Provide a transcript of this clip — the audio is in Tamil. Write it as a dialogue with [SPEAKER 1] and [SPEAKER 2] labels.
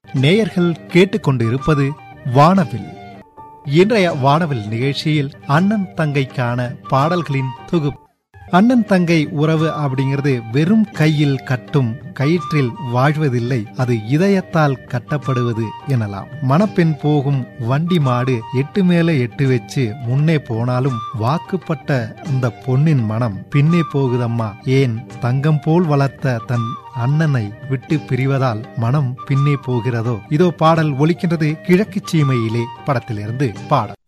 [SPEAKER 1] நேயர்கள் கேட்டுக்கொண்டு இருப்பது வானவில் இன்றைய வானவில் நிகழ்ச்சியில் அண்ணன் தங்கைக்கான பாடல்களின் தொகுப்பு அண்ணன் தங்கை உறவு அப்படிங்கிறது வெறும் கையில் கட்டும் கயிற்றில் வாழ்வதில்லை அது இதயத்தால் கட்டப்படுவது எனலாம் மணப்பெண் போகும் வண்டி மாடு எட்டு மேல எட்டு வச்சு முன்னே போனாலும் வாக்குப்பட்ட அந்த பொன்னின் மனம் பின்னே போகுதம்மா ஏன் தங்கம் போல் வளர்த்த தன் அண்ணனை விட்டு பிரிவதால் மனம் பின்னே போகிறதோ இதோ பாடல் ஒலிக்கின்றது கிழக்கு சீமையிலே படத்திலிருந்து பாடல்